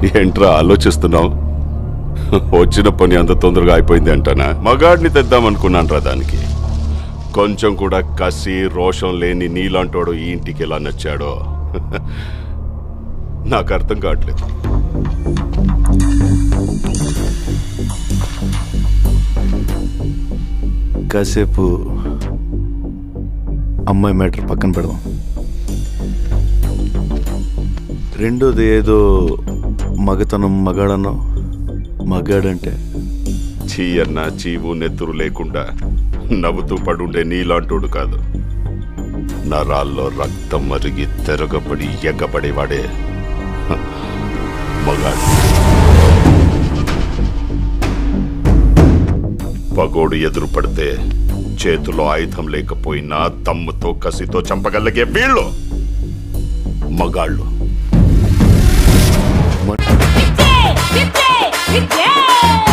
ఏంట్రా ఆలోచిస్తున్నావు వచ్చిన పని అంత తొందరగా అయిపోయింది అంటానా మగాడిని తెద్దామనుకున్నాను రా దానికి కొంచెం కూడా కసి రోషం లేని నీలాంటోడు ఈ ఇంటికి ఎలా నచ్చాడో నాకు అర్థం కావట్లేదు కాసేపు అమ్మాయి మ్యాటర్ పక్కన పెడదాం రెండోది ఏదో మగతనం మగాడనో మగాడంటే చీ అన్న చీవు నెత్తురు లేకుండా నవ్వుతూ పడుండే నీలాంటోడు కాదు నరాల్లో రక్తం మరిగి తెరగబడి ఎగ్గబడేవాడే హ, మగాడు పగోడు ఎదురు పడితే చేతిలో ఆయుధం లేకపోయినా తమ్ముతో కసితో చంపగలిగే వీళ్ళు మగాళ్ళు విజయ్ విజయ్ విజయ్